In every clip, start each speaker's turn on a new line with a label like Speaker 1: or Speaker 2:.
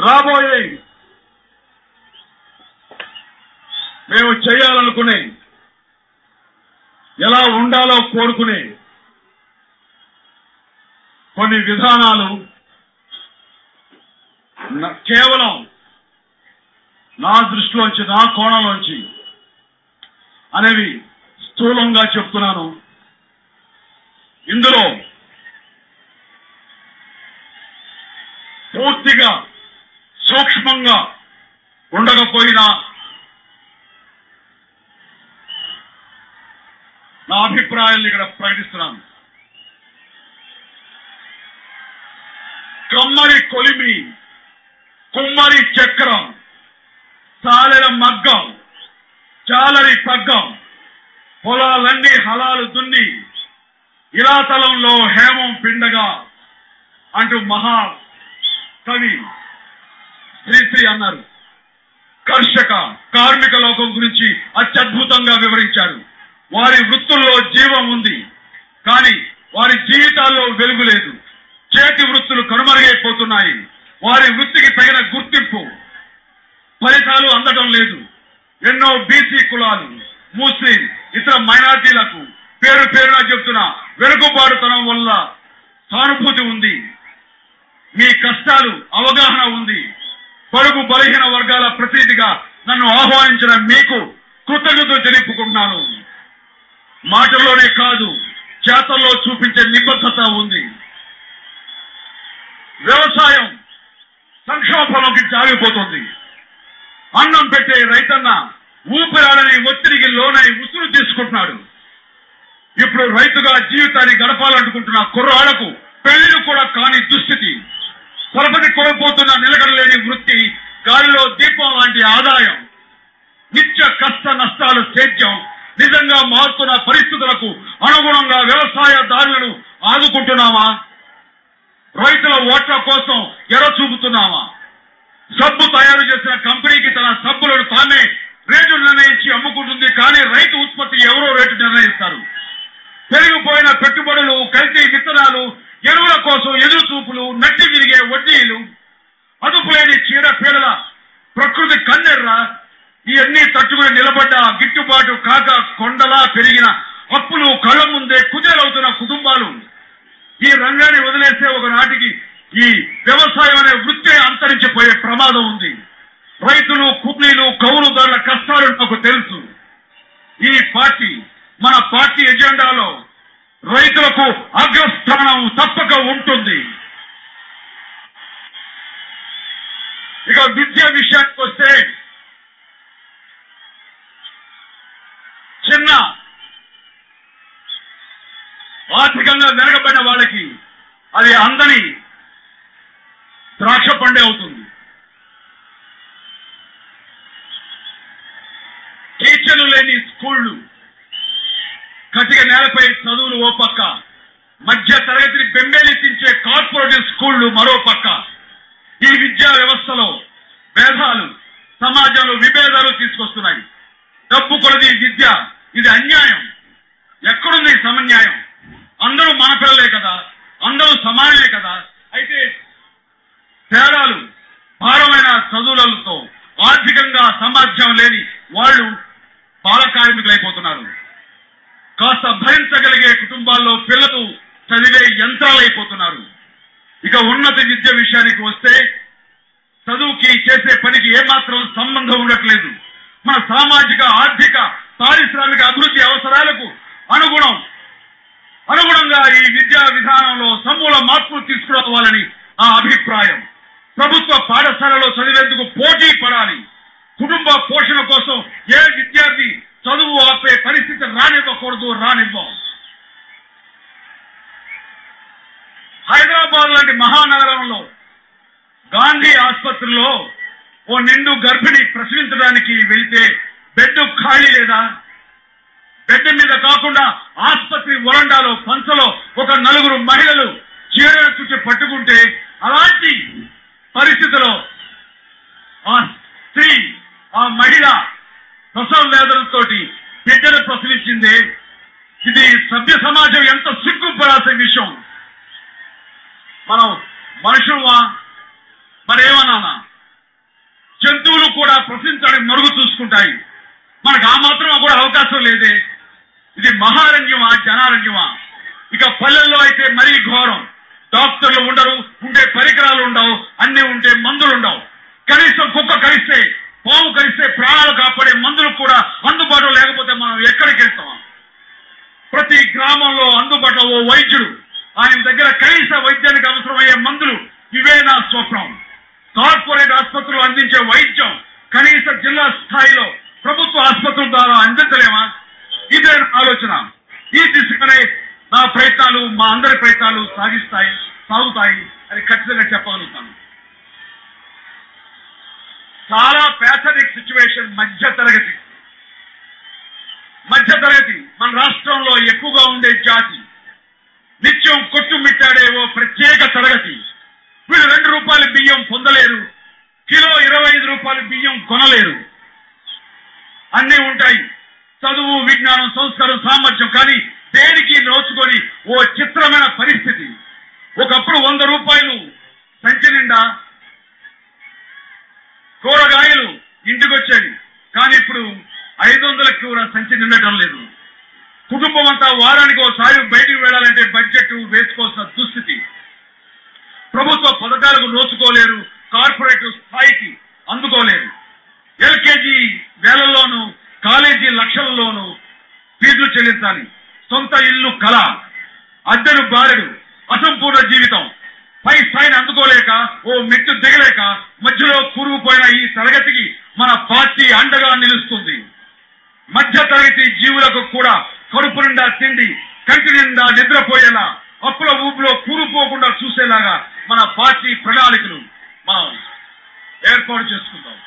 Speaker 1: రాబోయే మేము చేయాలనుకునే ఎలా ఉండాలో కోరుకునే కొన్ని విధానాలు న- కేవలం నా దృష్టిలోంచి నా కోణంలోంచి అనేవి స్థూలంగా చెప్తున్నాను ఇందులో పూర్తిగా సూక్ష్మంగా ఉండకపోయినా నా అభిప్రాయాన్ని ఇక్కడ ప్రకటిస్తున్నాను కమ్మరి కొలిమి కుమ్మరి చక్రం సాలెల మగ్గం చాలరి పగ్గం పొలాలన్నీ హలాలు దున్ని ఇలాతలంలో హేమం పిండగా అంటూ మహా కవి శ్రీశ్రీ అన్నారు కర్షక కార్మిక లోకం గురించి అత్యద్భుతంగా వివరించారు వారి వృత్తుల్లో జీవం ఉంది కానీ వారి జీవితాల్లో వెలుగు లేదు చేతి వృత్తులు కనుమరుగైపోతున్నాయి వారి వృత్తికి తగిన గుర్తింపు ఫలితాలు అందడం లేదు ఎన్నో బీసీ కులాలు ముస్లిం ఇతర మైనార్టీలకు పేరు పేరున చెప్తున్న వెనుకబాటుతనం వల్ల సానుభూతి ఉంది మీ కష్టాలు అవగాహన ఉంది పొరుగు బలహీన వర్గాల ప్రతినిధిగా నన్ను ఆహ్వానించిన మీకు కృతజ్ఞతలు తెలుపుకుంటున్నాను మాటల్లోనే కాదు చేతల్లో చూపించే నిబద్ధత ఉంది వ్యవసాయం సంక్షోభంలోకి జారిపోతుంది అన్నం పెట్టే రైతన్న ఊపిరాడని ఒత్తిడికి లోనై ఉసురు తీసుకుంటున్నాడు ఇప్పుడు రైతుగా జీవితాన్ని గడపాలనుకుంటున్న కుర్రాళ్లకు పెళ్లిలు కూడా కాని దుస్థితి పరపతి కోల్పోతున్న నిలకడలేని వృత్తి గాలిలో దీపం లాంటి ఆదాయం నిత్య కష్ట నష్టాలు సేద్యం నిజంగా మారుతున్న పరిస్థితులకు అనుగుణంగా వ్యవసాయదారులను ఆదుకుంటున్నామా రైతుల ఓట్ల కోసం ఎర చూపుతున్నామా సబ్బు తయారు చేసిన కంపెనీకి తన సబ్బులను తామే రేటు నిర్ణయించి అమ్ముకుంటుంది కానీ రైతు ఉత్పత్తి ఎవరో రేటు నిర్ణయిస్తారు పెరిగిపోయిన పెట్టుబడులు కల్తీ విత్తనాలు ఎరువుల కోసం ఎదురు చూపులు నట్టి విరిగే వడ్డీలు అదుపులేని చీడ పీడల ప్రకృతి కన్నెర్ర ఇవన్నీ తట్టుకుని నిలబడ్డ గిట్టుబాటు కాక కొండలా పెరిగిన అప్పులు కళ్ళ ముందే కుదేలవుతున్న కుటుంబాలు ఈ రంగాన్ని వదిలేస్తే ఒక నాటికి ఈ వ్యవసాయం అనే వృత్తే అంతరించిపోయే ప్రమాదం ఉంది రైతులు కూలీలు కౌలుదారుల కష్టాలు నాకు తెలుసు ఈ పార్టీ మన పార్టీ ఎజెండాలో రైతులకు అగ్రస్థానం తప్పక ఉంటుంది ఇక విద్య విషయానికి వస్తే చిన్న ఆర్థికంగా వెనకబడిన వాళ్ళకి అది అందని ద్రాక్ష పండే అవుతుంది టీచర్లు లేని స్కూళ్లు కటిక నేలపై చదువులు ఓ పక్క మధ్య తరగతిని బెంబేలెత్తించే కార్పొరేటివ్ స్కూళ్లు మరో పక్క ఈ విద్యా వ్యవస్థలో భేదాలు సమాజంలో విభేదాలు తీసుకొస్తున్నాయి డబ్బు కొలది విద్య ఇది అన్యాయం ఎక్కడుంది ఈ సమన్యాయం అందరూ మన పిల్లలే కదా అందరూ సమానమే కదా అయితే తేడాలు భారమైన చదువులతో ఆర్థికంగా సమాజం లేని వాళ్ళు బాల కార్మికులైపోతున్నారు కాస్త భరించగలిగే కుటుంబాల్లో పిల్లలు చదివే యంత్రాలైపోతున్నారు ఇక ఉన్నత విద్య విషయానికి వస్తే చదువుకి చేసే పనికి ఏమాత్రం సంబంధం ఉండట్లేదు మన సామాజిక ఆర్థిక పారిశ్రామిక అభివృద్ధి అవసరాలకు అనుగుణం అనుగుణంగా ఈ విద్యా విధానంలో సమూల మార్పులు తీసుకురావాలని నా అభిప్రాయం ప్రభుత్వ పాఠశాలలో చదివేందుకు పోటీ పడాలి కుటుంబ పోషణ కోసం ఏ విద్యార్థి చదువు ఆపే పరిస్థితి రానివ్వకూడదు రానివ్వం హైదరాబాద్ లాంటి మహానగరంలో గాంధీ ఆసుపత్రిలో ఓ నిండు గర్భిణి ప్రసవించడానికి వెళితే బెడ్ ఖాళీ లేదా బెడ్ మీద కాకుండా ఆసుపత్రి వరండాలో పంచలో ఒక నలుగురు మహిళలు చీరల చుట్టి పట్టుకుంటే అలాంటి పరిస్థితిలో ఆ స్త్రీ ఆ మహిళ ప్రసవ వేదనతోటి బిడ్డను ప్రసవించింది ఇది సభ్య సమాజం ఎంత సిగ్గుపడాల్సిన విషయం మనం మనుషులమా మరేమన్నా కూడా ప్రశ్నించడానికి మరుగు చూసుకుంటాయి మనకు ఆ మాత్రం కూడా అవకాశం లేదే ఇది మహారణ్యమా జనారణ్యమా ఇక పల్లెల్లో అయితే మరీ ఘోరం డాక్టర్లు ఉండరు ఉండే పరికరాలు ఉండవు అన్ని ఉంటే మందులు ఉండవు కనీసం కుక్క కరిస్తే పాము కరిస్తే ప్రాణాలు కాపాడే మందులు కూడా అందుబాటులో లేకపోతే మనం ఎక్కడికి వెళ్తాం ప్రతి గ్రామంలో అందుబాటులో ఓ వైద్యుడు ఆయన దగ్గర కనీస వైద్యానికి అవసరమయ్యే మందులు ఇవే నా స్వప్నం కార్పొరేట్ ఆసుపత్రులు అందించే వైద్యం కనీస జిల్లా స్థాయిలో ప్రభుత్వ ఆసుపత్రుల ద్వారా అందించలేమా ఇదే నా ఆలోచన ఈ దిశగానే నా ప్రయత్నాలు మా అందరి ప్రయత్నాలు సాగిస్తాయి సాగుతాయి అని ఖచ్చితంగా చెప్పగలుగుతాను చాలా ప్యాథరిక్ సిచ్యువేషన్ మధ్య తరగతి మధ్య తరగతి మన రాష్ట్రంలో ఎక్కువగా ఉండే జాతి నిత్యం కొట్టుమిట్టాడే ఓ ప్రత్యేక తరగతి వీళ్ళు రెండు రూపాయల బియ్యం పొందలేరు కిలో ఇరవై ఐదు రూపాయల బియ్యం కొనలేరు అన్నీ ఉంటాయి చదువు విజ్ఞానం సంస్కారం సామర్థ్యం కానీ దేనికి నోచుకొని ఓ చిత్రమైన పరిస్థితి ఒకప్పుడు వంద రూపాయలు సంచి నిండా కూరగాయలు ఇంటికి వచ్చేది కానీ ఇప్పుడు ఐదు వందలకి కూడా సంచి నిండటం లేదు కుటుంబం అంతా వారానికి ఒకసారి బయటికి వెళ్ళాలంటే బడ్జెట్ వేసుకోవాల్సిన దుస్థితి ప్రభుత్వ పథకాలకు నోచుకోలేరు కార్పొరేట్ స్థాయికి అందుకోలేరు ఎల్కేజీ వేలల్లోనూ కాలేజీ లక్షలలోనూ ఫీజులు చెల్లించాలి సొంత ఇల్లు కళ అద్దెను బారెడు అసంపూర్ణ జీవితం పై స్థాయిని అందుకోలేక ఓ మెట్టు దిగలేక మధ్యలో కూరుకుపోయిన ఈ తరగతికి మన పార్టీ అండగా నిలుస్తుంది మధ్య తరగతి జీవులకు కూడా కడుపు నిండా తిండి కంటి నిండా నిద్రపోయేలా అప్పుల ఊపులో కూరుపోకుండా చూసేలాగా మన పార్టీ ప్రణాళికలు మనం ఏర్పాటు చేసుకుందాం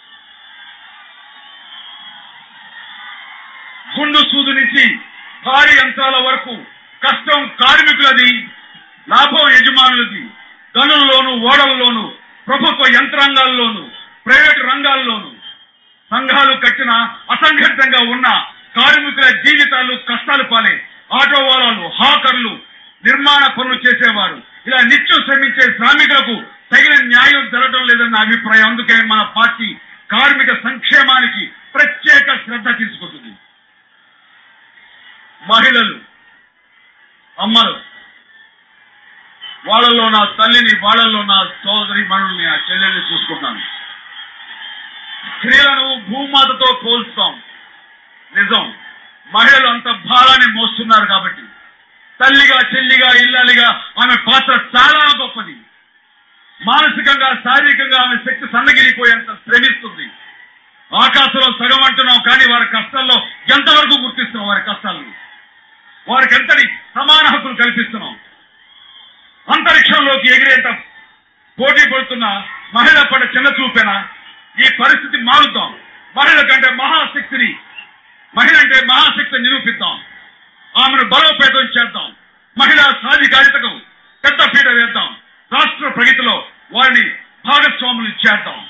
Speaker 1: గుండు సూదు నుంచి భారీ యంత్రాల వరకు కష్టం కార్మికులది లాభం యజమానులది గనుల్లోను ఓడల్లోను ప్రభుత్వ యంత్రాంగాల్లోను ప్రైవేటు రంగాల్లోను సంఘాలు కట్టిన అసంఘటితంగా ఉన్న కార్మికుల జీవితాలు కష్టాలు పాలే ఆటో వాలాలు హాకర్లు నిర్మాణ పనులు చేసేవారు ఇలా నిత్యం శ్రమించే శ్రామికులకు తగిన న్యాయం జరగడం లేదన్న అభిప్రాయం అందుకే మన పార్టీ కార్మిక సంక్షేమానికి ప్రత్యేక శ్రద్ధ తీసుకుంటుంది మహిళలు అమ్మలు వాళ్ళలో నా తల్లిని వాళ్ళలో నా సోదరి మనుల్ని ఆ చెల్లెల్ని చూసుకుంటాను స్త్రీలను భూమాతతో పోల్స్తాం నిజం మహిళలు అంత భారాన్ని మోస్తున్నారు కాబట్టి తల్లిగా చెల్లిగా ఇల్లాలిగా ఆమె పాత్ర చాలా గొప్పది మానసికంగా శారీరకంగా ఆమె శక్తి సన్నగిలిపోయేంత శ్రమిస్తుంది ఆకాశంలో సగం అంటున్నాం కానీ వారి కష్టాల్లో ఎంతవరకు గుర్తిస్తున్నాం వారి కష్టాలను వారికి ఎంతటి సమాన హక్కులు కల్పిస్తున్నాం అంతరిక్షంలోకి ఎగిరేంత పోటీ పడుతున్న మహిళ పడ చిన్న చూపేనా ఈ పరిస్థితి మారుద్దాం మహిళ కంటే మహాశక్తిని మహిళ అంటే మహాశక్తిని నిరూపిద్దాం ఆమెను బలోపేతం చేద్దాం మహిళా సాధికారితకు పెద్ద పీట వేద్దాం రాష్ట్ర ప్రగతిలో వారిని భాగస్వాములు చేద్దాం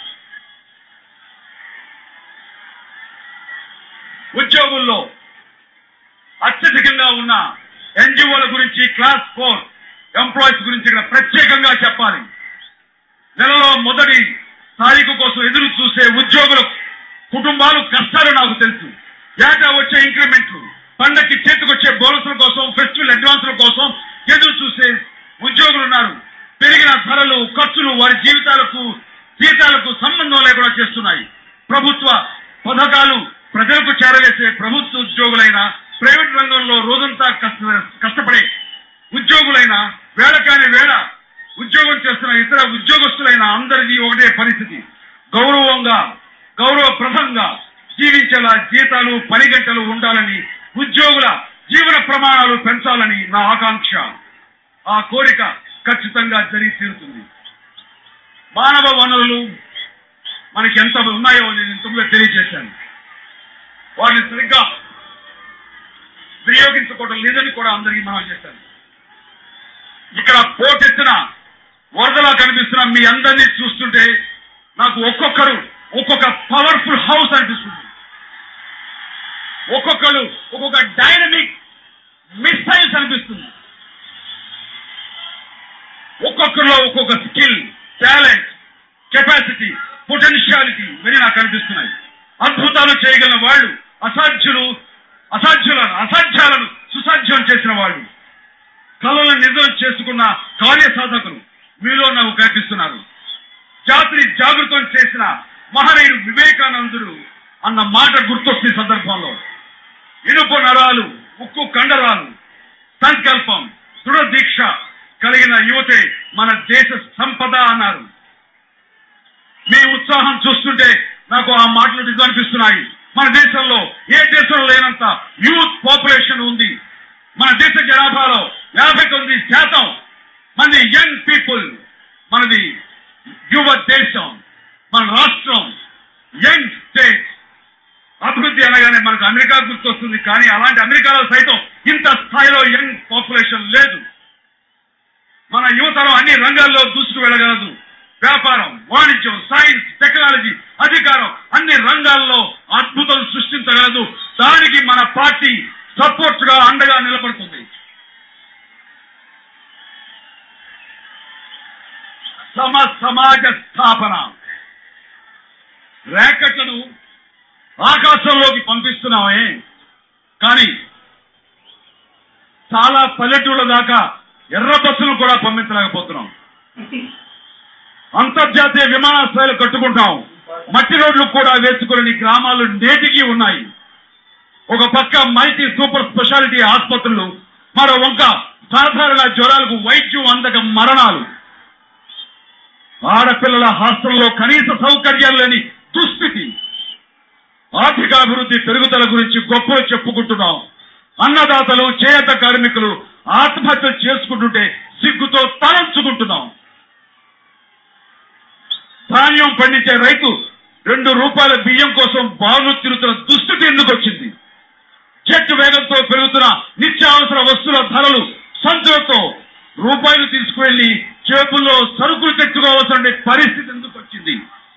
Speaker 1: ఉద్యోగుల్లో అత్యధికంగా ఉన్న ఎన్జిఓల గురించి క్లాస్ ఫోర్ ఎంప్లాయీస్ గురించి ఇక్కడ ప్రత్యేకంగా చెప్పాలి నెలలో మొదటి తారీఖు కోసం ఎదురు చూసే ఉద్యోగుల కుటుంబాలు కష్టాలు నాకు తెలుసు ఏటా వచ్చే ఇంక్రిమెంట్లు పండక్కి చేతికొచ్చే బోనసుల కోసం ఫెస్టివల్ అడ్వాన్సుల కోసం ఎదురు చూసే ఉద్యోగులు ఉన్నారు పెరిగిన ధరలు ఖర్చులు వారి జీవితాలకు జీతాలకు సంబంధం లేకుండా చేస్తున్నాయి ప్రభుత్వ పథకాలు ప్రజలకు చేరవేసే ప్రభుత్వ ఉద్యోగులైన ప్రైవేట్ రంగంలో రోజంతా కష్ట కష్టపడే ఉద్యోగులైన వేళకాని వేళ ఉద్యోగం చేస్తున్న ఇతర ఉద్యోగస్తులైన అందరికీ ఒకటే పరిస్థితి గౌరవంగా గౌరవప్రదంగా జీవించేలా జీతాలు పని గంటలు ఉండాలని ఉద్యోగుల జీవన ప్రమాణాలు పెంచాలని నా ఆకాంక్ష ఆ కోరిక ఖచ్చితంగా జరిగి తీరుతుంది మానవ వనరులు మనకి ఎంత ఉన్నాయో నేను ఇంతకుముందే తెలియజేశాను వారిని సరిగ్గా వినియోగించుకోవడం లేదని కూడా అందరికీ మనం చేశాను ఇక్కడ పోటెత్తిన వరదలా కనిపిస్తున్న మీ అందరినీ చూస్తుంటే నాకు ఒక్కొక్కరు ఒక్కొక్క పవర్ఫుల్ హౌస్ అనిపిస్తుంది ఒక్కొక్కరు ఒక్కొక్క డైనమిక్ మిసైల్స్ అనిపిస్తుంది ఒక్కొక్కరిలో ఒక్కొక్క స్కిల్ టాలెంట్ కెపాసిటీ పొటెన్షియాలిటీ ఇవన్నీ నాకు కనిపిస్తున్నాయి అద్భుతాలు చేయగలిగిన వాళ్ళు అసాధ్యులు అసాధ్యులను అసాధ్యాలను సుసాధ్యం చేసిన వాళ్ళు కళలను నిజం చేసుకున్న కార్యసాధకులు మీలో నాకు కనిపిస్తున్నారు జాతిని జాగృతం చేసిన మహనీయుడు వివేకానందుడు అన్న మాట గుర్తొస్తుంది ఈ సందర్భంలో ఇనుపు నరాలు ఉక్కు కండరాలు సంకల్పం దృఢ దీక్ష కలిగిన యువతే మన దేశ సంపద అన్నారు మీ ఉత్సాహం చూస్తుంటే నాకు ఆ మాటలు నిజం అనిపిస్తున్నాయి మన దేశంలో ఏ దేశంలో లేనంత యూత్ పాపులేషన్ ఉంది మన దేశ జనాభాలో యాభై తొమ్మిది శాతం మంది యంగ్ పీపుల్ మనది యువ దేశం మన రాష్ట్రం యంగ్ స్టేట్ అభివృద్ధి అనగానే మనకు అమెరికా గుర్తొస్తుంది కానీ అలాంటి అమెరికాలో సైతం ఇంత స్థాయిలో యంగ్ పాపులేషన్ లేదు మన యువతరం అన్ని రంగాల్లో దూసుకు వెళ్ళగలదు వ్యాపారం వాణిజ్యం సైన్స్ టెక్నాలజీ అధికారం అన్ని రంగాల్లో అద్భుతం సృష్టించగలదు దానికి మన పార్టీ సపోర్ట్ గా అండగా నిలబడుతుంది సమ సమాజ స్థాపన ర్యాకెట్లను ఆకాశంలోకి పంపిస్తున్నామే కానీ చాలా పల్లెటూళ్ళ దాకా ఎర్ర బస్సులు కూడా పంపించలేకపోతున్నాం అంతర్జాతీయ విమానాశ్రయాలు కట్టుకుంటాం మట్టి రోడ్లు కూడా వేసుకుని గ్రామాలు నేటికి ఉన్నాయి ఒక పక్క మల్టీ సూపర్ స్పెషాలిటీ ఆసుపత్రులు మరో వంక సాధారణ జ్వరాలకు వైద్యం అందక మరణాలు ఆడపిల్లల హాస్టల్లో కనీస సౌకర్యాలు లేని దుస్థితి ఆర్థికాభివృద్ధి పెరుగుదల గురించి గొప్పలు చెప్పుకుంటున్నాం అన్నదాతలు చేనేత కార్మికులు ఆత్మహత్యలు చేసుకుంటుంటే సిగ్గుతో తలంచుకుంటున్నాం ధాన్యం పండించే రైతు రెండు రూపాయల బియ్యం కోసం బాగు తిరుగుతున్న దుస్థితి ఎందుకు వచ్చింది జెట్ వేగంతో పెరుగుతున్న నిత్యావసర వస్తువుల ధరలు సంచులతో రూపాయలు తీసుకువెళ్లి జేబుల్లో సరుకులు తెచ్చుకోవాల్సిన పరిస్థితి ఎందుకు వచ్చింది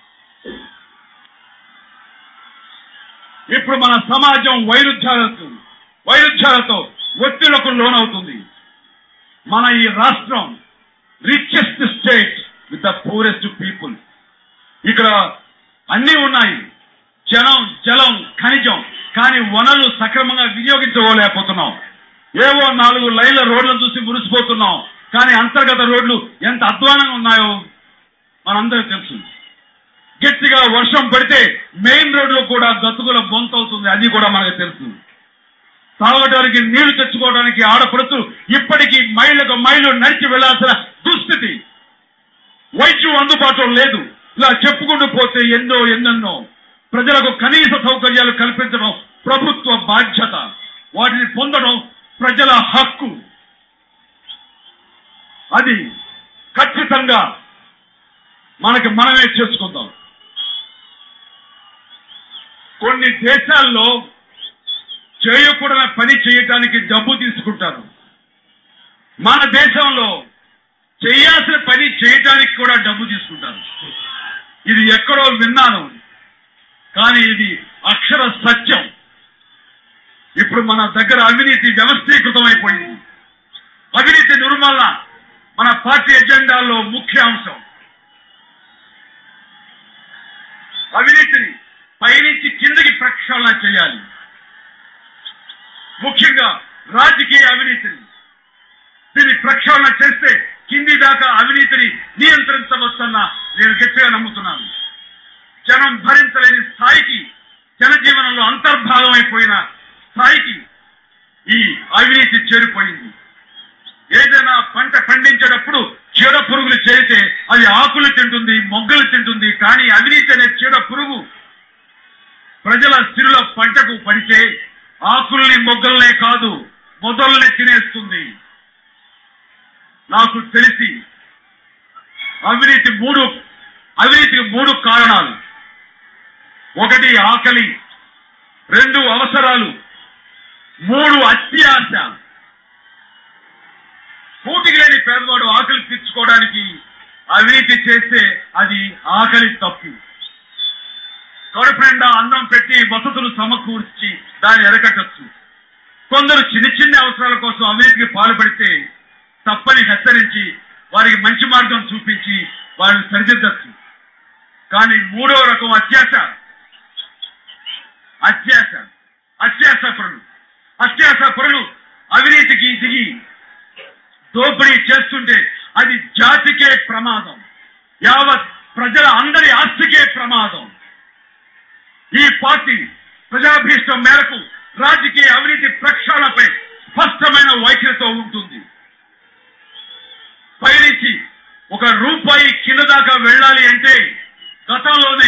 Speaker 1: ఇప్పుడు మన సమాజం వైరుధ్యాలతో వైరుధ్యాలతో ఒత్తిళ్లకు లోనవుతుంది మన ఈ రాష్ట్రం richest state with the poorest people ఇక్కడ అన్నీ ఉన్నాయి జనం జలం ఖనిజం కానీ వనరులు సక్రమంగా వినియోగించుకోలేకపోతున్నాం ఏవో నాలుగు లైన్ల రోడ్లను చూసి మురిసిపోతున్నాం కానీ అంతర్గత రోడ్లు ఎంత అధ్వానంగా ఉన్నాయో మనందరికీ తెలుసు గట్టిగా వర్షం పడితే మెయిన్ రోడ్లు కూడా గతుకుల బొంత అవుతుంది అది కూడా మనకు తెలుసు తాగడానికి నీళ్లు తెచ్చుకోవడానికి ఆడపడుతులు ఇప్పటికీ మైళ్ళకు మైళ్ళు నడిచి వెళ్లాల్సిన దుస్థితి వైద్యం అందుబాటులో లేదు ఇలా చెప్పుకుంటూ పోతే ఎన్నో ఎన్నెన్నో ప్రజలకు కనీస సౌకర్యాలు కల్పించడం ప్రభుత్వ బాధ్యత వాటిని పొందడం ప్రజల హక్కు అది ఖచ్చితంగా మనకి మనమే చేసుకుందాం కొన్ని దేశాల్లో చేయకూడని పని చేయటానికి డబ్బు తీసుకుంటారు మన దేశంలో చేయాల్సిన పని చేయటానికి కూడా డబ్బు తీసుకుంటారు ఇది ఎక్కడో విన్నాను కానీ ఇది అక్షర సత్యం ఇప్పుడు మన దగ్గర అవినీతి వ్యవస్థీకృతం అయిపోయింది అవినీతి నిర్మూలన మన పార్టీ ఎజెండాలో ముఖ్య అంశం అవినీతిని పైనుంచి కిందకి ప్రక్షాళన చేయాలి ముఖ్యంగా రాజకీయ అవినీతిని దీన్ని ప్రక్షాళన చేస్తే కింది దాకా అవినీతిని నియంత్రించవచ్చన్న నేను గట్టిగా నమ్ముతున్నాను జనం భరించలేని స్థాయికి జనజీవనంలో అంతర్భాగం అయిపోయిన స్థాయికి ఈ అవినీతి చేరిపోయింది ఏదైనా పంట పండించేటప్పుడు చీడ పురుగులు చేరితే అది ఆకులు తింటుంది మొగ్గలు తింటుంది కానీ అవినీతి అనే చీడ పురుగు ప్రజల సిరుల పంటకు పడితే ఆకుల్ని మొగ్గల్నే కాదు మొదల్ని తినేస్తుంది నాకు తెలిసి అవినీతి మూడు అవినీతికి మూడు కారణాలు ఒకటి ఆకలి రెండు అవసరాలు మూడు అత్యాశ కూటికి లేని పేదవాడు ఆకలి తీర్చుకోవడానికి అవినీతి చేస్తే అది ఆకలి తప్పు కడుపు నిండా అన్నం పెట్టి వసతులు సమకూర్చి దాన్ని ఎరకట్టచ్చు కొందరు చిన్న చిన్న అవసరాల కోసం అవినీతికి పాల్పడితే తప్పని హెచ్చరించి వారికి మంచి మార్గం చూపించి వారిని సరిదిద్దచ్చు కానీ మూడో రకం అత్యాశ అత్యాశ అత్యాశ పరులు అత్యాశ పరులు అవినీతికి దిగి దోపిడీ చేస్తుంటే అది జాతికే ప్రమాదం యావత్ ప్రజల అందరి ఆస్తికే ప్రమాదం ఈ పార్టీ ప్రజాభీష్టం మేరకు రాజకీయ అవినీతి ప్రక్షాళనపై స్పష్టమైన వైఖరితో ఉంటుంది పైనుంచి ఒక రూపాయి కింద దాకా వెళ్ళాలి అంటే గతంలోనే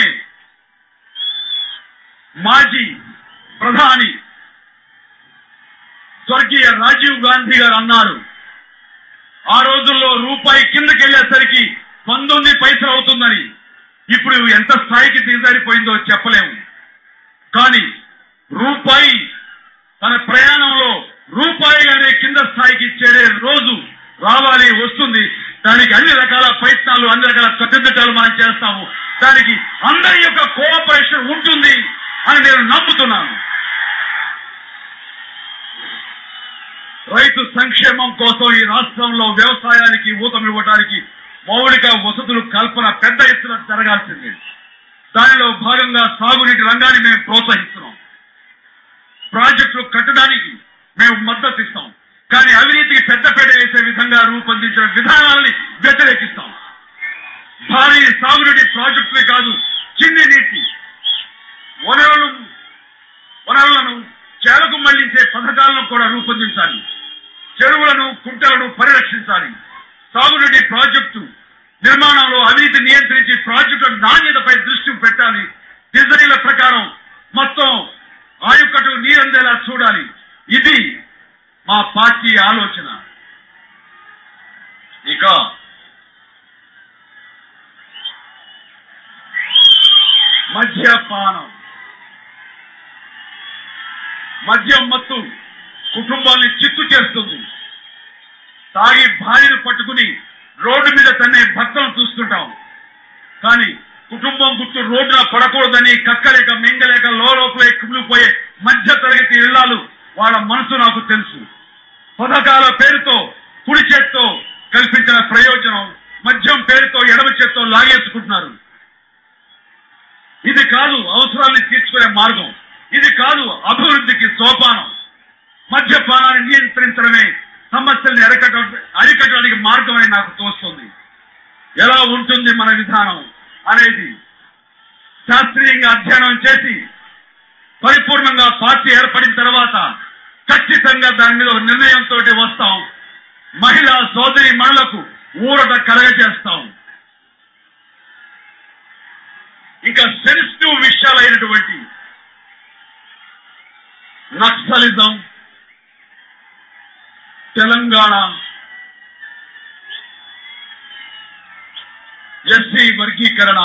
Speaker 1: మాజీ ప్రధాని స్వర్గీయ రాజీవ్ గాంధీ గారు అన్నారు ఆ రోజుల్లో రూపాయి కిందకి వెళ్ళేసరికి పంతొమ్మిది పైసలు అవుతుందని ఇప్పుడు ఎంత స్థాయికి దిగజారిపోయిందో చెప్పలేము కానీ రూపాయి తన ప్రయాణంలో రూపాయి అనే కింద స్థాయికి చేరే రోజు రావాలి వస్తుంది దానికి అన్ని రకాల ప్రయత్నాలు అన్ని రకాల కట్టుదిట్టాలు మనం చేస్తాము దానికి అందరి యొక్క కోఆపరేషన్ ఉంటుంది అని నేను నమ్ముతున్నాను రైతు సంక్షేమం కోసం ఈ రాష్ట్రంలో వ్యవసాయానికి ఊతమివ్వడానికి మౌలిక వసతులు కల్పన పెద్ద ఎత్తున జరగాల్సింది దానిలో భాగంగా సాగునీటి రంగాన్ని మేము ప్రోత్సహిస్తున్నాం ప్రాజెక్టులు కట్టడానికి మేము మద్దతు ఇస్తాం కానీ అవినీతికి పెద్దపేట వేసే విధంగా రూపొందించిన విధానాలని వ్యతిరేకిస్తాం భారీ సాగునీటి ప్రాజెక్టులే కాదు చిన్ని నీటి వనరులను వనరులను చేలకు మళ్లించే పథకాలను కూడా రూపొందించాలి చెరువులను కుంటలను పరిరక్షించాలి సాగునీటి ప్రాజెక్టు నిర్మాణంలో అవినీతి నియంత్రించి ప్రాజెక్టు నాణ్యతపై దృష్టి పెట్టాలి డిజైన్ల ప్రకారం మొత్తం ఆయుకటు నీరందేలా చూడాలి ఇది మా పార్టీ ఆలోచన ఇక మద్యపానం మద్యం మత్తు కుటుంబాన్ని చిత్తు చేస్తుంది తాగి భార్యను పట్టుకుని రోడ్డు మీద తన్నే భర్తను చూస్తుంటాం కానీ కుటుంబం గుర్తు రోడ్డున పడకూడదని కక్కలేక మింగలేక లోపలే కుమిలిపోయే మధ్య తరగతి ఇళ్లాలు వాళ్ళ మనసు నాకు తెలుసు పథకాల పేరుతో కుడి చేత్తో కల్పించిన ప్రయోజనం మద్యం పేరుతో ఎడమ చేత్తో లాగేసుకుంటున్నారు ఇది కాదు అవసరాన్ని తీర్చుకునే మార్గం ఇది కాదు అభివృద్ధికి సోపానం మద్యపానాన్ని నియంత్రించడమే సమస్యల్ని అరికట్ట అరికట్టడానికి మార్గం అని నాకు తోస్తుంది ఎలా ఉంటుంది మన విధానం అనేది శాస్త్రీయంగా అధ్యయనం చేసి పరిపూర్ణంగా పార్టీ ఏర్పడిన తర్వాత ఖచ్చితంగా దాని మీద ఒక నిర్ణయంతో వస్తాం మహిళా సోదరి మనులకు ఊరట కలగజేస్తాం ఇంకా సెన్సిటివ్ విషయాలైనటువంటి నక్సలిజం తెలంగాణ ఎస్సీ వర్గీకరణ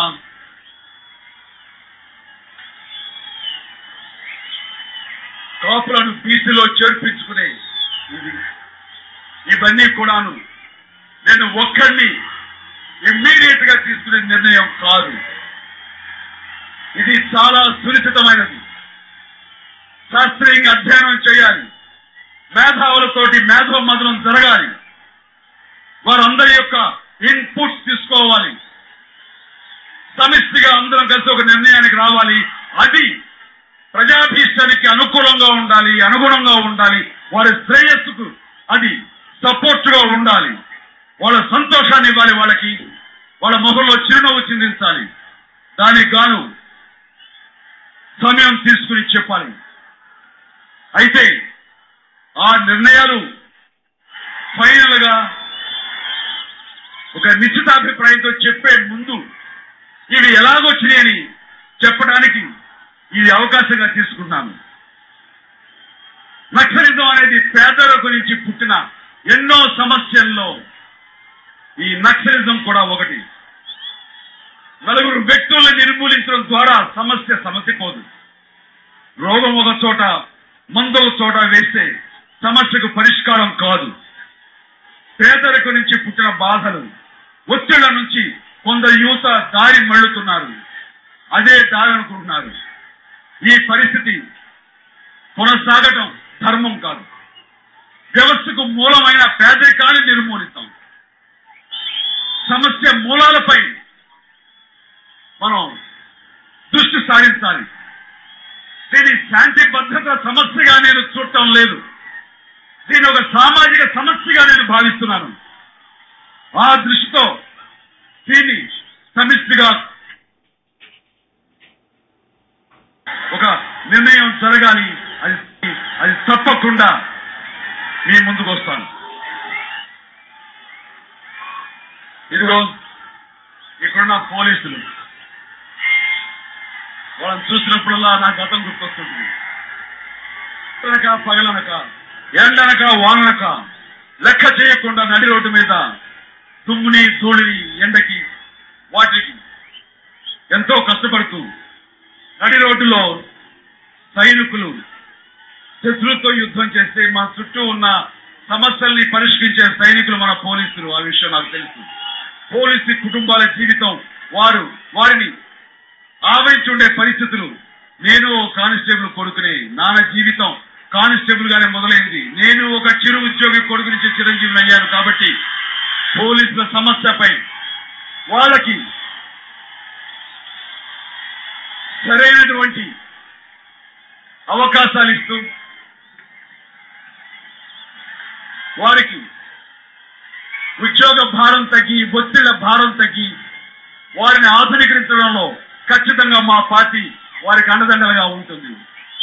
Speaker 1: కాపులను బీసీలో చేర్పించుకునే ఇది ఇవన్నీ కూడాను నేను ఒక్కడిని ఇమ్మీడియట్ గా తీసుకునే నిర్ణయం కాదు ఇది చాలా సునిశ్చితమైనది శాస్త్రీయంగా అధ్యయనం చేయాలి మేధావులతోటి మేధో మదనం జరగాలి వారందరి యొక్క ఇన్పుట్స్ తీసుకోవాలి సమిష్టిగా అందరం కలిసి ఒక నిర్ణయానికి రావాలి అది ప్రజాభీష్టానికి అనుకూలంగా ఉండాలి అనుగుణంగా ఉండాలి వారి శ్రేయస్సుకు అది సపోర్ట్ గా ఉండాలి వాళ్ళ సంతోషాన్ని ఇవ్వాలి వాళ్ళకి వాళ్ళ మొహంలో చిరునవ్వు చిందించాలి దానికి గాను సమయం తీసుకుని చెప్పాలి అయితే ఆ నిర్ణయాలు ఫైనల్ గా ఒక నిశ్చితాభిప్రాయంతో చెప్పే ముందు ఇవి ఎలాగొచ్చినాయని చెప్పడానికి ఇది అవకాశంగా తీసుకున్నాను నక్సలిజం అనేది పేదల గురించి పుట్టిన ఎన్నో సమస్యల్లో ఈ నక్సలిజం కూడా ఒకటి నలుగురు వ్యక్తుల్ని నిర్మూలించడం ద్వారా సమస్య సమస్య పోదు రోగం ఒక చోట మందు ఒక చోట వేస్తే సమస్యకు పరిష్కారం కాదు పేదరికం నుంచి పుట్టిన బాధలు ఒత్తిళ్ల నుంచి కొందరు యువత దారి మళ్ళుతున్నారు అదే దారి అనుకుంటున్నారు ఈ పరిస్థితి కొనసాగటం ధర్మం కాదు వ్యవస్థకు మూలమైన పేదరికాన్ని నిర్మూలిస్తాం సమస్య మూలాలపై మనం దృష్టి సారించాలి దీని శాంతి భద్రత సమస్యగా నేను చూడటం లేదు దీని ఒక సామాజిక సమస్యగా నేను భావిస్తున్నాను ఆ దృష్టితో దీన్ని సమిష్టిగా ఒక నిర్ణయం జరగాలి అది అది తప్పకుండా మీ ముందుకు వస్తాను ఇదిగో ఇక్కడున్న పోలీసులు వాళ్ళని చూసినప్పుడల్లా నా గతం గుర్తొస్తుంది అనక పగలనక ఎండనక వాననక లెక్క చేయకుండా నడి రోడ్డు మీద దుమ్ముని ధూళిని ఎండకి వాటికి ఎంతో కష్టపడుతూ నడి రోడ్డులో సైనికులు శత్రువుతో యుద్ధం చేస్తే మా చుట్టూ ఉన్న సమస్యల్ని పరిష్కరించే సైనికులు మన పోలీసులు ఆ విషయం నాకు తెలుసు పోలీసు కుటుంబాల జీవితం వారు వారిని ఆవరించి ఉండే పరిస్థితులు నేను ఓ కానిస్టేబుల్ కొడుకుని నాన్న జీవితం కానిస్టేబుల్ గానే మొదలైంది నేను ఒక చిరు ఉద్యోగి కొడుకు నుంచి చిరంజీవిని అయ్యాను కాబట్టి పోలీసుల సమస్యపై వాళ్ళకి సరైనటువంటి అవకాశాలు ఇస్తూ వారికి ఉద్యోగ భారం తగ్గి ఒత్తిళ్ల భారం తగ్గి వారిని ఆధునీకరించడంలో ఖచ్చితంగా మా పార్టీ వారికి అండదండలుగా ఉంటుంది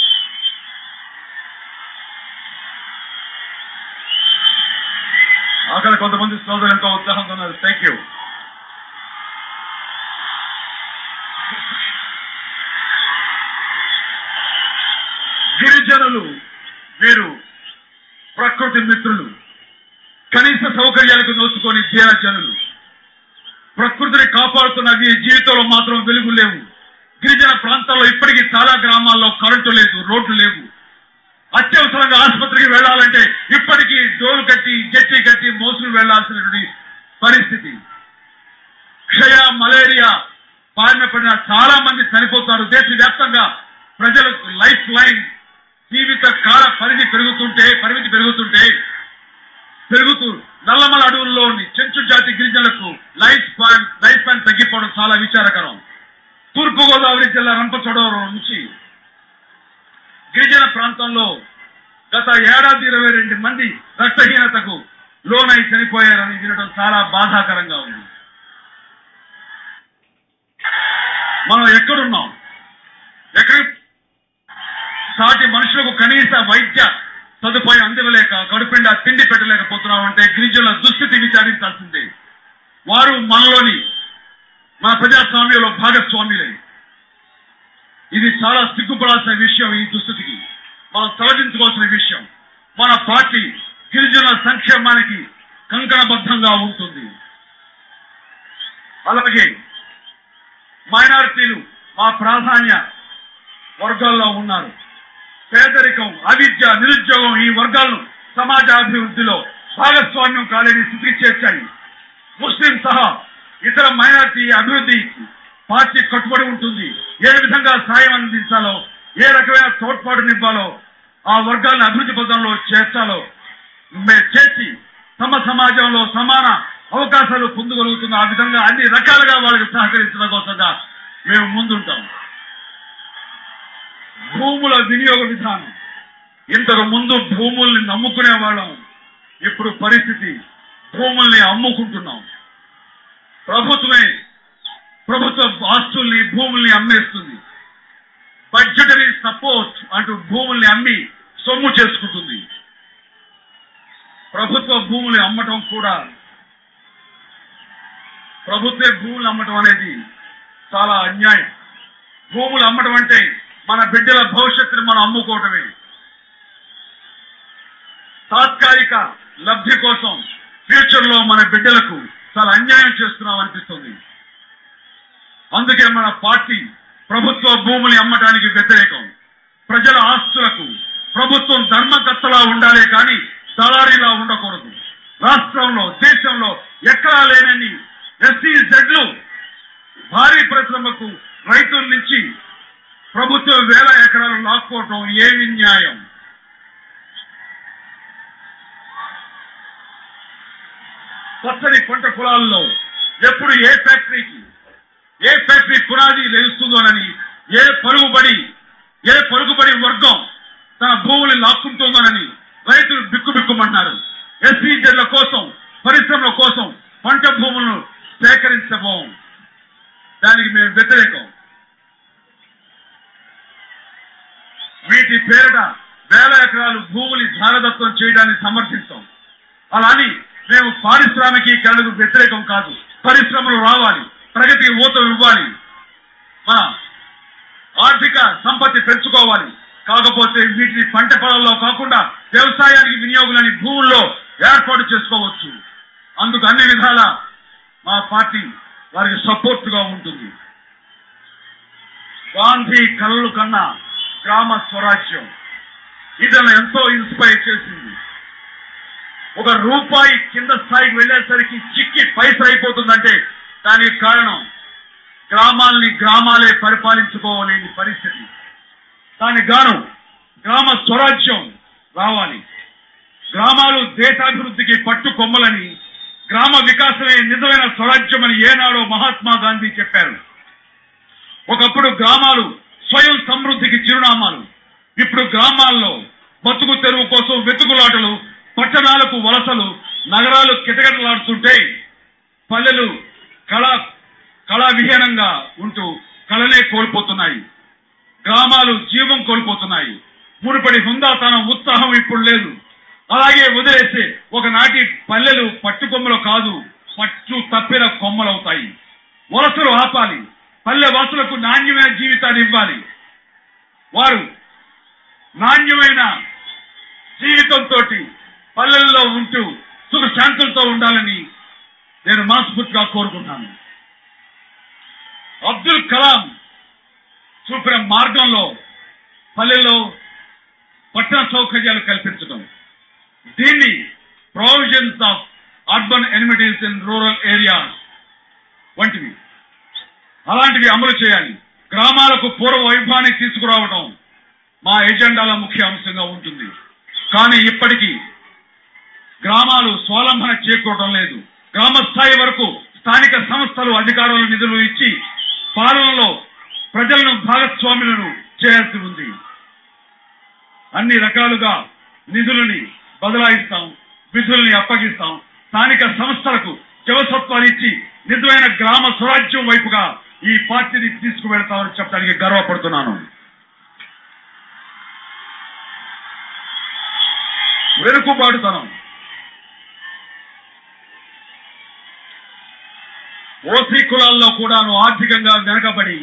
Speaker 1: అక్కడ కొంతమంది సోదరులు ఎంతో ఉత్సాహంగా ఉన్నారు థ్యాంక్ యూ గిరిజనులు వీరు ప్రకృతి మిత్రులు కనీస సౌకర్యాలకు నోచుకొని తీర జనులు ప్రకృతిని కాపాడుతున్న వీరి జీవితంలో మాత్రం వెలుగు లేవు గిరిజన ప్రాంతాల్లో ఇప్పటికీ చాలా గ్రామాల్లో కరెంటు లేదు రోడ్లు లేవు అత్యవసరంగా ఆసుపత్రికి వెళ్ళాలంటే ఇప్పటికీ డోలు కట్టి జట్టి కట్టి మోసులు వెళ్లాల్సినటువంటి పరిస్థితి క్షయ మలేరియా బారిన పడిన చాలా మంది చనిపోతారు దేశవ్యాప్తంగా ప్రజలకు లైఫ్ లైన్ జీవిత కాల పరిధి పెరుగుతుంటే పరిమితి పెరుగుతుంటే పెరుగుతూ నల్లమల అడవుల్లోని చెంచు జాతి గిరిజనులకు లైఫ్ స్పాన్ లైఫ్ స్పాన్ తగ్గిపోవడం చాలా విచారకరం తూర్పు గోదావరి జిల్లా రంపచోడవరం నుంచి గిరిజన ప్రాంతంలో గత ఏడాది ఇరవై రెండు మంది రక్తహీనతకు లోనై చనిపోయారని వినడం చాలా బాధాకరంగా ఉంది మనం ఎక్కడున్నాం ఎక్కడ సాటి మనుషులకు కనీస వైద్య సదుపాయం అందివ్వలేక కడుపిండా తిండి పెట్టలేకపోతున్నాం అంటే గిరిజనుల దుస్థితి విచారించాల్సిందే వారు మనలోని మన ప్రజాస్వామ్యంలో భాగస్వామ్యులే ఇది చాలా సిగ్గుపడాల్సిన విషయం ఈ దుస్థితికి మనం తలదించుకోవాల్సిన విషయం మన పార్టీ గిరిజనుల సంక్షేమానికి కంకణబద్ధంగా ఉంటుంది అలాగే మైనారిటీలు మా ప్రాధాన్య వర్గాల్లో ఉన్నారు పేదరికం అవిద్య నిరుద్యోగం ఈ వర్గాలను సమాజ అభివృద్ధిలో భాగస్వామ్యం కాలేని స్థితికి చేర్చాయి ముస్లిం సహా ఇతర మైనారిటీ అభివృద్ధికి పార్టీ కట్టుబడి ఉంటుంది ఏ విధంగా సాయం అందించాలో ఏ రకమైన తోడ్పాటునివ్వాలో ఆ వర్గాలను అభివృద్ధి పథంలో చేర్చాలో మే- చేర్చి తమ సమాజంలో సమాన అవకాశాలు పొందగలుగుతున్న ఆ విధంగా అన్ని రకాలుగా వాళ్ళకి సహకరించడం కోసంగా మేము ముందుంటాం భూముల వినియోగ విధానం ఇంతకు ముందు భూముల్ని నమ్ముకునే వాళ్ళం ఇప్పుడు పరిస్థితి భూముల్ని అమ్ముకుంటున్నాం ప్రభుత్వమే ప్రభుత్వ ఆస్తుల్ని భూముల్ని అమ్మేస్తుంది బడ్జెటరీ సపోర్ట్ అంటూ భూముల్ని అమ్మి సొమ్ము చేసుకుంటుంది ప్రభుత్వ భూములు అమ్మటం కూడా ప్రభుత్వ భూములు అమ్మటం అనేది చాలా అన్యాయం భూములు అమ్మటం అంటే మన బిడ్డల భవిష్యత్తుని మనం అమ్ముకోవటమే తాత్కాలిక లబ్ధి కోసం ఫ్యూచర్ లో మన బిడ్డలకు చాలా అన్యాయం చేస్తున్నాం అనిపిస్తుంది అందుకే మన పార్టీ ప్రభుత్వ భూములు అమ్మటానికి వ్యతిరేకం ప్రజల ఆస్తులకు ప్రభుత్వం ధర్మకర్తలా ఉండాలి కానీ దళారీలా ఉండకూడదు రాష్ట్రంలో దేశంలో ఎక్కడా లేనని ఎస్సీ జడ్లు భారీ పరిశ్రమకు రైతుల నుంచి ప్రభుత్వం వేల ఎకరాలు లాక్కోవటం ఏమి న్యాయం పచ్చని పంట పొలాల్లో ఎప్పుడు ఏ ఫ్యాక్టరీకి ఏ ఫ్యాక్టరీ పునాది లేస్తుందోనని ఏ పరుగుబడి ఏ పరుగుబడి వర్గం తన భూముల్ని లాక్కుంటుందోనని రైతులు బిక్కుబిక్కుమంటున్నారు ఎస్సీ జడ్ల కోసం పరిశ్రమల కోసం పంట భూములను సేకరించబోం దానికి మేము వ్యతిరేకం వీటి పేరిట వేల ఎకరాలు భూములు ధారదత్వం చేయడాన్ని సమర్థిస్తాం అలా అని మేము పారిశ్రామికీకరణకు వ్యతిరేకం కాదు పరిశ్రమలు రావాలి ప్రగతికి ఊతం ఇవ్వాలి మన ఆర్థిక సంపత్తి పెంచుకోవాలి కాకపోతే వీటిని పంట పొలాల్లో కాకుండా వ్యవసాయానికి వినియోగులని భూముల్లో ఏర్పాటు చేసుకోవచ్చు అందుకు అన్ని విధాల మా పార్టీ వారికి సపోర్ట్ గా ఉంటుంది గాంధీ కలలు కన్నా గ్రామ స్వరాజ్యం ఇది నన్ను ఎంతో ఇన్స్పైర్ చేసింది ఒక రూపాయి కింద స్థాయికి వెళ్ళేసరికి చిక్కి పైస అయిపోతుందంటే దానికి కారణం గ్రామాల్ని గ్రామాలే పరిపాలించుకోలేని పరిస్థితి దానికి గాను గ్రామ స్వరాజ్యం రావాలి గ్రామాలు దేశాభివృద్ధికి పట్టు కొమ్మలని గ్రామ వికాసమే నిజమైన స్వరాజ్యం అని ఏనాడో మహాత్మా గాంధీ చెప్పారు ఒకప్పుడు గ్రామాలు స్వయం సమృద్ధికి చిరునామాలు ఇప్పుడు గ్రామాల్లో బతుకు తెరువు కోసం వెతుకులాటలు పట్టణాలకు వలసలు నగరాలు కిటకిటలాడుతుంటే పల్లెలు కళా కళావిహీనంగా ఉంటూ కళనే కోల్పోతున్నాయి గ్రామాలు జీవం కోల్పోతున్నాయి మునుపటి హుందాతనం ఉత్సాహం ఇప్పుడు లేదు అలాగే వదిలేస్తే ఒకనాటి పల్లెలు పట్టుకొమ్మలు కాదు పట్టు తప్పిన కొమ్మలవుతాయి వలసలు ఆపాలి పల్లె వాసులకు నాణ్యమైన జీవితాన్ని ఇవ్వాలి వారు నాణ్యమైన జీవితంతో పల్లెల్లో ఉంటూ సుఖ శాంతులతో ఉండాలని నేను మనస్ఫూర్తిగా కోరుకుంటాను అబ్దుల్ కలాం చూపిన మార్గంలో పల్లెల్లో పట్టణ సౌకర్యాలు కల్పించడం దీన్ని provisions of urban amenities in rural areas వంటివి అలాంటివి అమలు చేయాలి గ్రామాలకు పూర్వ వైభవాన్ని తీసుకురావడం మా ఎజెండాలో ముఖ్య అంశంగా ఉంటుంది కానీ ఇప్పటికీ గ్రామాలు స్వాలంబన చేకూరడం లేదు గ్రామ స్థాయి వరకు స్థానిక సంస్థలు అధికారులు నిధులు ఇచ్చి పాలనలో ప్రజలను భాగస్వాములను చేయాల్సి ఉంది అన్ని రకాలుగా నిధులని బదలాయిస్తాం విధుల్ని అప్పగిస్తాం స్థానిక సంస్థలకు జవసత్వాలు ఇచ్చి నిజమైన గ్రామ స్వరాజ్యం వైపుగా ఈ పార్టీని తీసుకువెళ్తామని చెప్పడానికి గర్వపడుతున్నాను వెనుకబాటుతనం ఓసీ కులాల్లో కూడాను ఆర్థికంగా వెనకబడి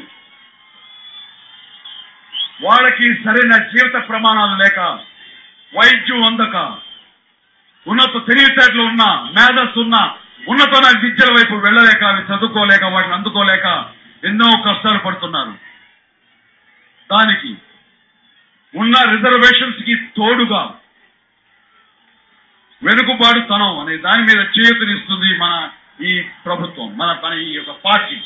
Speaker 1: వాళ్ళకి సరైన జీవిత ప్రమాణాలు లేక వైద్యం అందక ఉన్నత తెలివితేటలు ఉన్న మేధస్సు ఉన్న ఉన్నతమైన విద్యల వైపు వెళ్ళలేక అవి చదువుకోలేక వాటిని అందుకోలేక ఎన్నో కష్టాలు పడుతున్నారు దానికి ఉన్న రిజర్వేషన్స్ కి తోడుగా వెనుకబాటుతనం అనే దాని మీద చేతునిస్తుంది మన ఈ ప్రభుత్వం మన మన ఈ యొక్క పార్టీ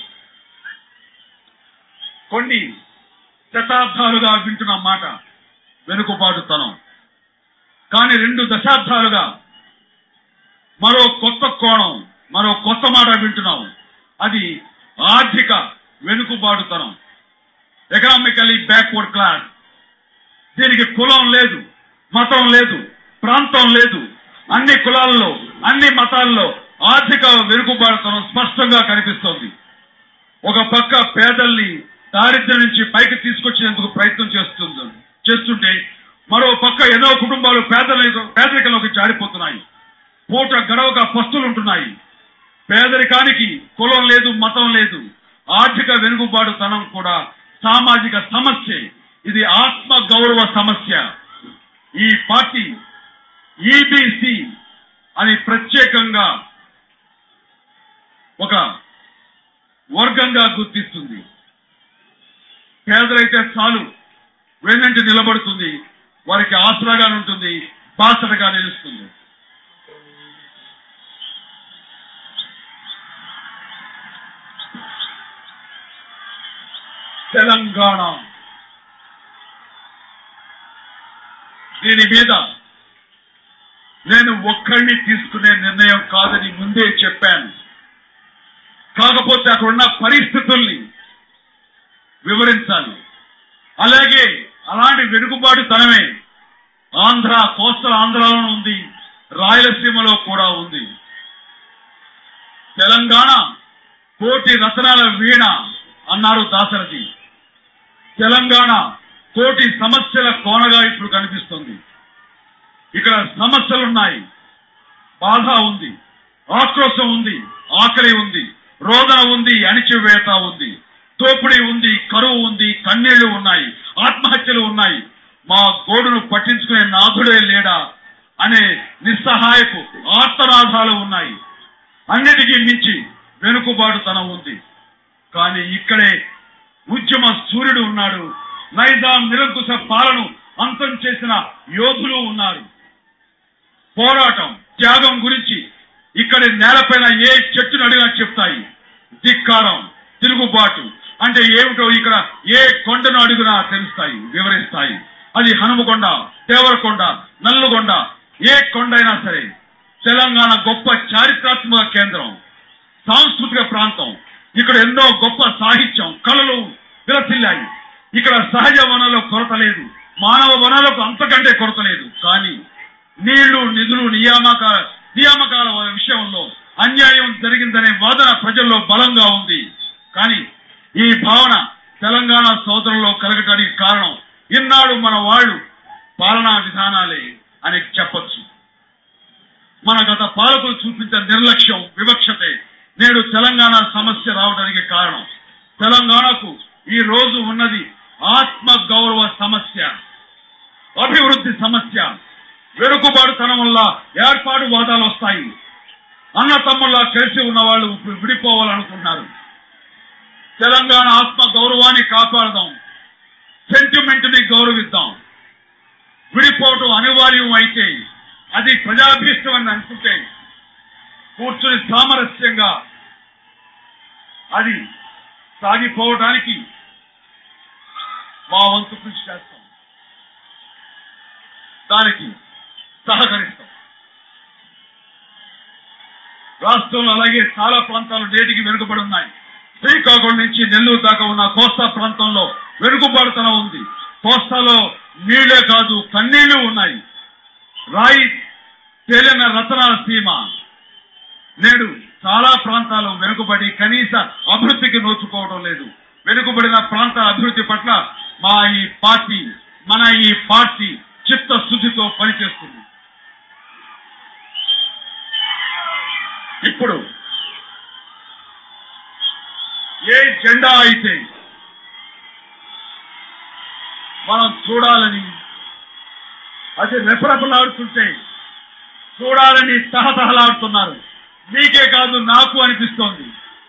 Speaker 1: కొన్ని శతాబ్దాలుగా వింటున్న మాట వెనుకబాటుతనం కానీ రెండు దశాబ్దాలుగా మరో కొత్త కోణం మరో కొత్త మాట వింటున్నాం అది ఆర్థిక వెనుకబాటుతనం ఎకనామికలీ బ్యాక్వర్డ్ క్లాస్ దీనికి కులం లేదు మతం లేదు ప్రాంతం లేదు అన్ని కులాల్లో అన్ని మతాల్లో ఆర్థిక వెనుకబాటుతనం స్పష్టంగా కనిపిస్తోంది ఒక పక్క పేదల్ని దారిద్ర్యం నుంచి పైకి తీసుకొచ్చేందుకు ప్రయత్నం చేస్తుంది చేస్తుంటే మరో పక్క ఎన్నో కుటుంబాలు పేదరిక పేదరికంలోకి జారిపోతున్నాయి పూట గడవక పస్తులు ఉంటున్నాయి పేదరికానికి కులం లేదు మతం లేదు ఆర్థిక వెనుకబాటుతనం కూడా సామాజిక సమస్య ఇది ఆత్మ గౌరవ సమస్య ఈ పార్టీ ఈబీసీ అని ప్రత్యేకంగా ఒక వర్గంగా గుర్తిస్తుంది పేదలైతే చాలు వెన్నంటి నిలబడుతుంది వారికి ఆసరాగా ఉంటుంది బాసటగా నిలుస్తుంది తెలంగాణ దీని మీద నేను ఒక్కడిని తీసుకునే నిర్ణయం కాదని ముందే చెప్పాను కాకపోతే అక్కడ ఉన్న పరిస్థితుల్ని వివరించాలి అలాగే అలాంటి వెనుకబాటు తనమే ఆంధ్ర కోస్టల్ ఆంధ్రాలోనూ ఉంది రాయలసీమలో కూడా ఉంది తెలంగాణ కోటి రతనాల వీణ అన్నారు దాశరథి తెలంగాణ కోటి సమస్యల కోనగా ఇప్పుడు కనిపిస్తుంది ఇక్కడ సమస్యలున్నాయి బాధ ఉంది ఆక్రోశం ఉంది ఆకలి ఉంది రోదన ఉంది అణిచివేత ఉంది తోపిడి ఉంది కరువు ఉంది కన్నీళ్లు ఉన్నాయి ఆత్మహత్యలు ఉన్నాయి మా గోడును పట్టించుకునే నాథుడే లేడా అనే నిస్సహాయపు ఆర్తనాదాలు ఉన్నాయి అన్నిటికీ మించి వెనుకబాటుతనం ఉంది కానీ ఇక్కడే ఉద్యమ సూర్యుడు ఉన్నాడు నైజాం నిరంకుశ పాలన అంతం చేసిన యోధులు ఉన్నారు పోరాటం త్యాగం గురించి ఇక్కడి నేలపైన ఏ చెట్టును అడిగినా చెప్తాయి ధిక్కారం తిరుగుబాటు అంటే ఏమిటో ఇక్కడ ఏ కొండను అడుగునా తెలుస్తాయి వివరిస్తాయి అది హనుమకొండ దేవరకొండ నల్లుగొండ ఏ కొండ అయినా సరే తెలంగాణ గొప్ప చారిత్రాత్మక కేంద్రం సాంస్కృతిక ప్రాంతం ఇక్కడ ఎన్నో గొప్ప సాహిత్యం కళలు విలసిల్లాయి ఇక్కడ సహజ వనరుల కొరత లేదు మానవ వనరులకు అంతకంటే కొరత లేదు కానీ నీళ్లు నిధులు నియామకాల నియామకాల విషయంలో అన్యాయం జరిగిందనే వాదన ప్రజల్లో బలంగా ఉంది కానీ ఈ భావన తెలంగాణ సోదరుల్లో కలగటానికి కారణం ఇన్నాడు మన వాళ్ళు పాలనా విధానాలే అని చెప్పొచ్చు మన గత పాలకులు చూపించిన నిర్లక్ష్యం వివక్షతే నేడు తెలంగాణ సమస్య రావడానికి కారణం తెలంగాణకు ఈ రోజు ఉన్నది ఆత్మ గౌరవ సమస్య అభివృద్ధి సమస్య వెనుకబాటుతనం వల్ల ఏర్పాటు వాదాలు వస్తాయి అన్న తమ్ముళ్ళ కలిసి ఉన్న వాళ్ళు విడిపోవాలనుకుంటున్నారు తెలంగాణ ఆత్మ గౌరవాన్ని కాపాడదాం సెంటిమెంట్ ని గౌరవిద్దాం విడిపోవటం అనివార్యం అయితే అది ప్రజాభీష్టం అని అనుకుంటే కూర్చుని సామరస్యంగా అది సాగిపోవడానికి మా వంతు కృషి చేస్తాం దానికి సహకరిస్తాం రాష్ట్రంలో అలాగే చాలా ప్రాంతాలు నేటికి వెనుకబడి ఉన్నాయి శ్రీకాకుళం నుంచి నెల్లూరు దాకా ఉన్న కోస్తా ప్రాంతంలో వెనుకబడుతనం ఉంది కోస్తాలో నీళ్లే కాదు కన్నీళ్లు ఉన్నాయి రాయి తేలిన రతనాల సీమ నేడు చాలా ప్రాంతాలు వెనుకబడి కనీస అభివృద్ధికి నోచుకోవడం లేదు వెనుకబడిన ప్రాంతాల అభివృద్ధి పట్ల మా ఈ పార్టీ మన ఈ పార్టీ చిత్తశుద్ధితో పనిచేస్తుంది ఇప్పుడు ఏ జెండా అయితే మనం చూడాలని అది రెపరెపలాడుతుంటే చూడాలని తహతహలాడుతున్నారు మీకే కాదు నాకు అనిపిస్తోంది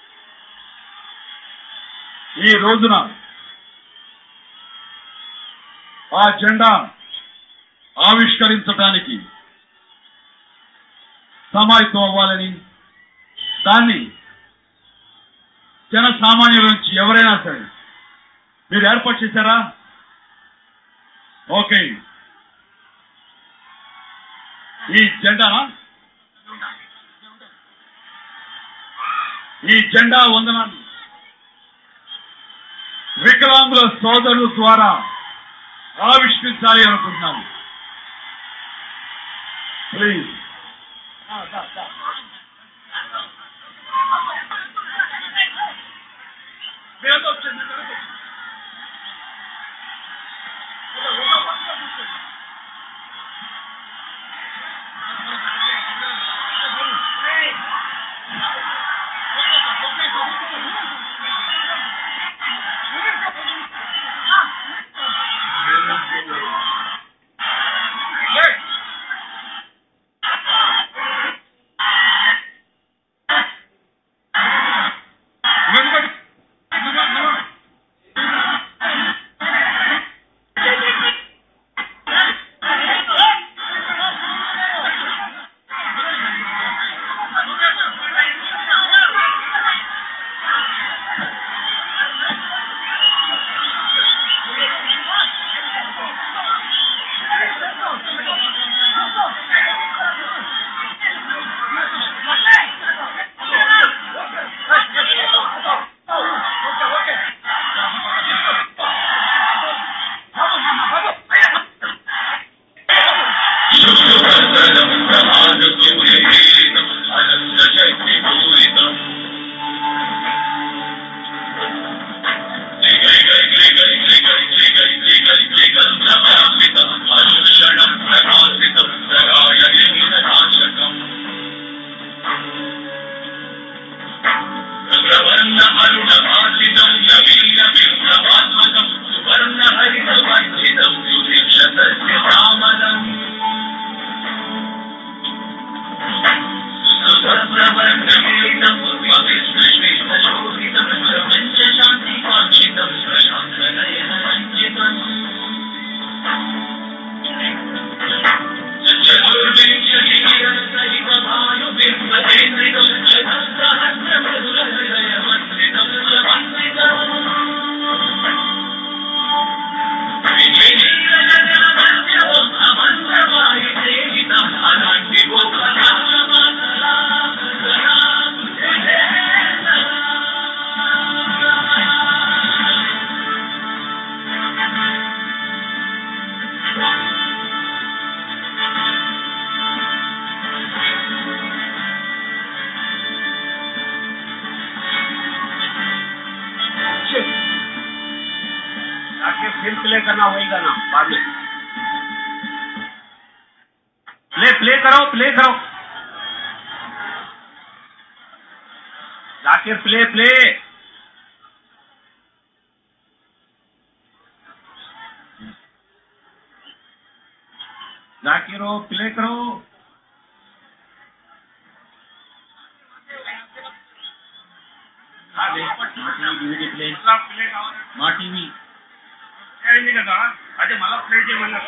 Speaker 1: ఈ రోజున ఆ జెండా ఆవిష్కరించడానికి సమాయత్తం అవ్వాలని దాన్ని జన సామాన్యుల నుంచి ఎవరైనా సరే మీరు ఏర్పాటు చేశారా ఓకే ఈ జెండా ఈ జెండా వందనాన్ని వికలాంగుల సోదరుల ద్వారా ఆవిష్కరించాలి అనుకుంటున్నాను ప్లీజ్
Speaker 2: అరుణ అరుణ భాషితం నవీన విప్లవాత్మకం సువర్ణ హరిత వంచితం సుభిక్ష సస్య శ్యామలం సుభద్రవర్ణమేతం విష్ణుశ్రీష్టశోభితం ప్రపంచ శాంతి కాంక్షితం ప్రశాంత నయన రంజితం చతుర్వింశతి కిరణసహిత భాను బింబేంద్రికం చతుస్సహస్ర మృదుల హృదయ మంత్రితం వందితం అలాంటి ఒక
Speaker 3: जाके फिर प्ले करना होगा ना बाद में प्ले प्ले करो प्ले करो जाके प्ले प्ले जाके रो प्ले करो ప్లే మా టీవీ
Speaker 1: అయింది కదా అదే మళ్ళా ప్లే చేయమన్నా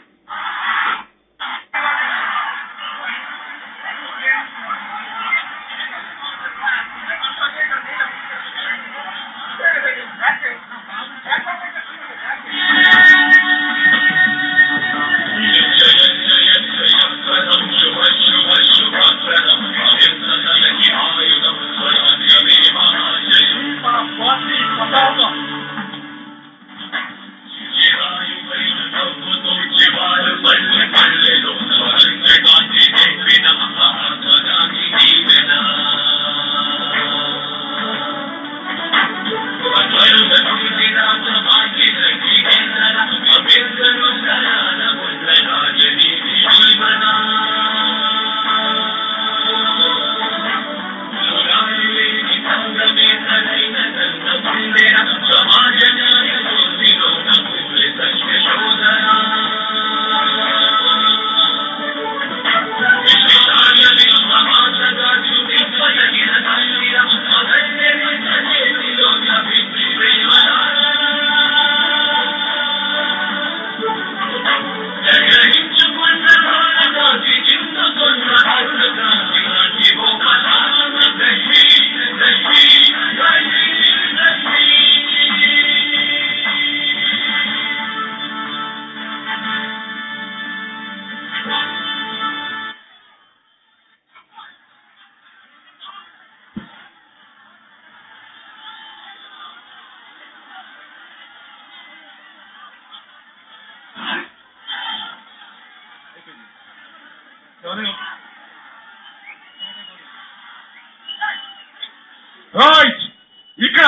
Speaker 1: రైట్ ఇక్కడ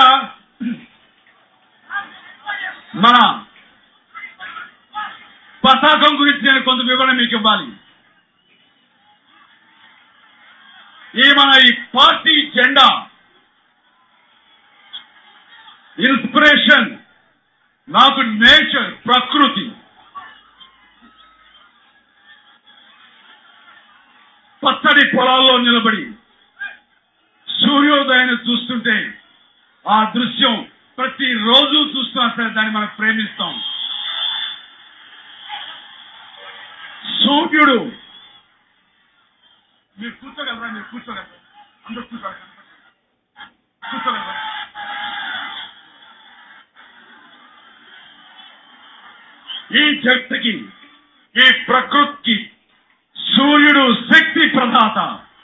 Speaker 1: మన పతాకం గురించి నేను కొంత వివరణ మీకు ఇవ్వాలి ఈ మన ఈ పార్టీ జెండా ఇన్స్పిరేషన్ నాకు నేచర్ ప్రకృతి పచ్చడి పొలాల్లో నిలబడి సూర్యోదయాన్ని చూస్తుంటే ఆ దృశ్యం ప్రతి రోజు చూస్తున్నా సరే దాన్ని మనం ప్రేమిస్తాం సూర్యుడు మీరు కూర్చోగలరా మీరు కూర్చోగలరా అందరూ కూర్చోగలరా కూర్చోగలరా ఈ జగత్తుకి ఈ ప్రకృతికి సూర్యుడు శక్తి ప్రదాత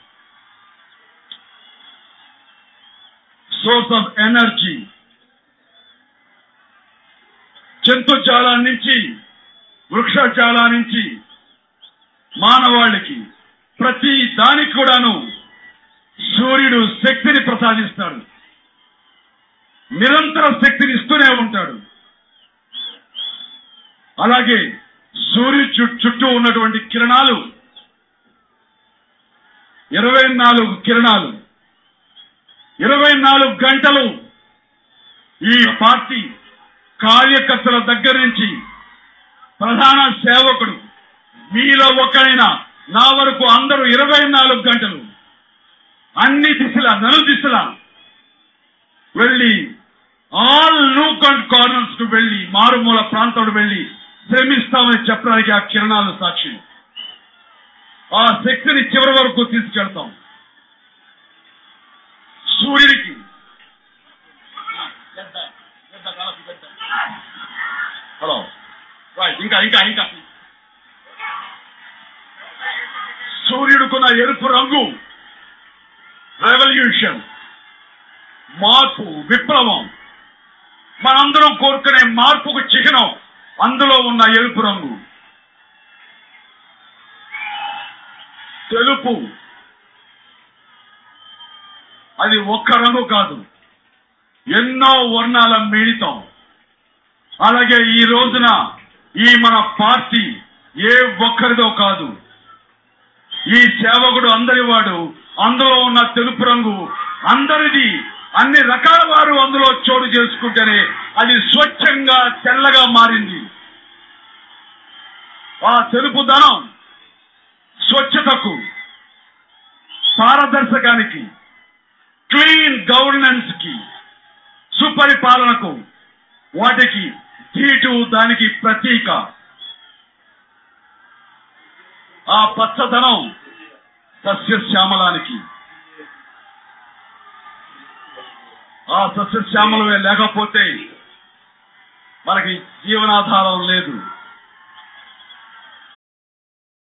Speaker 1: సోర్స్ ఆఫ్ ఎనర్జీ జంతుజాలా నుంచి వృక్షజాలా నుంచి మానవాళికి ప్రతి దానికి కూడాను సూర్యుడు శక్తిని ప్రసాదిస్తాడు నిరంతర శక్తిని ఇస్తూనే ఉంటాడు అలాగే సూర్యు చు- చుట్టూ ఉన్నటువంటి కిరణాలు ఇరవై నాలుగు కిరణాలు ఇరవై నాలుగు గంటలు ఈ పార్టీ కార్యకర్తల దగ్గర నుంచి ప్రధాన సేవకుడు మీలో ఒక్కడైనా నా వరకు అందరూ ఇరవై నాలుగు గంటలు అన్ని దిశల నలు దిశల వెళ్ళి ఆల్ నూక్ అండ్ కార్నర్స్ కు వెళ్ళి మారుమూల ప్రాంతం వెళ్ళి శ్రమిస్తామని చెప్పడానికి ఆ కిరణాలు సాక్షి ఆ శక్తిని చివరి వరకు తీసుకెళ్తాం సూర్యుడికి హలో రైట్ ఇంకా ఇంకా ఇంకా సూర్యుడుకున్న ఎరుపు రంగు రెవల్యూషన్ మార్పు విప్లవం మనందరం కోరుకునే మార్పుకు చిహ్నం అందులో ఉన్న ఎరుపు రంగు తెలుపు అది ఒక్క రంగు కాదు ఎన్నో వర్ణాల మిళితం అలాగే ఈ రోజున ఈ మన పార్టీ ఏ ఒక్కరిదో కాదు ఈ సేవకుడు అందరి వాడు అందులో ఉన్న తెలుపు రంగు అందరిది అన్ని రకాల వారు అందులో చోటు చేసుకుంటేనే అది స్వచ్ఛంగా తెల్లగా మారింది ఆ తెలుపుదనం స్వచ్ఛతకు పారదర్శకానికి క్లీన్ గవర్నెన్స్ కి సుపరిపాలనకు వాటికి తీటు దానికి ప్రతీక ఆ పచ్చదనం సస్యశ్యామలానికి ఆ సస్యశ్యామలమే లేకపోతే మనకి జీవనాధారం లేదు